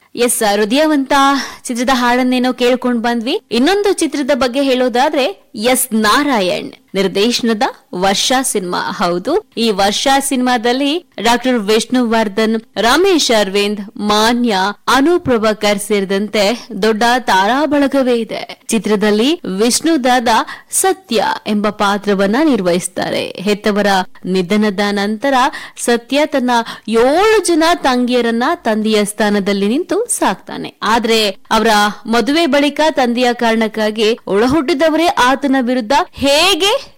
S ಹೃದಯವಂತ ಚಿತ್ರದ ಹಾಡನ್ನೇನೋ ಕೇಳ್ಕೊಂಡ್ ಬಂದ್ವಿ ಇನ್ನೊಂದು ಚಿತ್ರದ ಬಗ್ಗೆ ಹೇಳೋದಾದ್ರೆ ಎಸ್ ನಾರಾಯಣ್ ನಿರ್ದೇಶನದ ವರ್ಷಾ ಸಿನಿಮಾ ಹೌದು ಈ ವರ್ಷಾ ಸಿನಿಮಾದಲ್ಲಿ ಡಾಕ್ಟರ್ ವಿಷ್ಣುವರ್ಧನ್ ರಮೇಶ್ ಅರವಿಂದ್ ಮಾನ್ಯ ಅನೂಪ್ ಪ್ರಭಾಕರ್ ಸೇರಿದಂತೆ ದೊಡ್ಡ ತಾರಾ ಬಳಗವೇ ಇದೆ ಚಿತ್ರದಲ್ಲಿ ವಿಷ್ಣು ದಾದ ಸತ್ಯ ಎಂಬ ಪಾತ್ರವನ್ನ ನಿರ್ವಹಿಸ್ತಾರೆ ಹೆತ್ತವರ ನಿಧನದ ನಂತರ ಸತ್ಯ ತನ್ನ ಏಳು ಜನ ತಂಗಿಯರನ್ನ ತಂದೆಯ ಸ್ಥಾನದಲ್ಲಿ ನಿಂತು ಸಾಕ್ತಾನೆ ಆದ್ರೆ ಅವರ ಮದುವೆ ಬಳಿಕ ತಂದೆಯ ಕಾರಣಕ್ಕಾಗಿ ಒಳಹುಟ್ಟಿದವರೇ ಆತನ ವಿರುದ್ಧ ಹೇಗೆ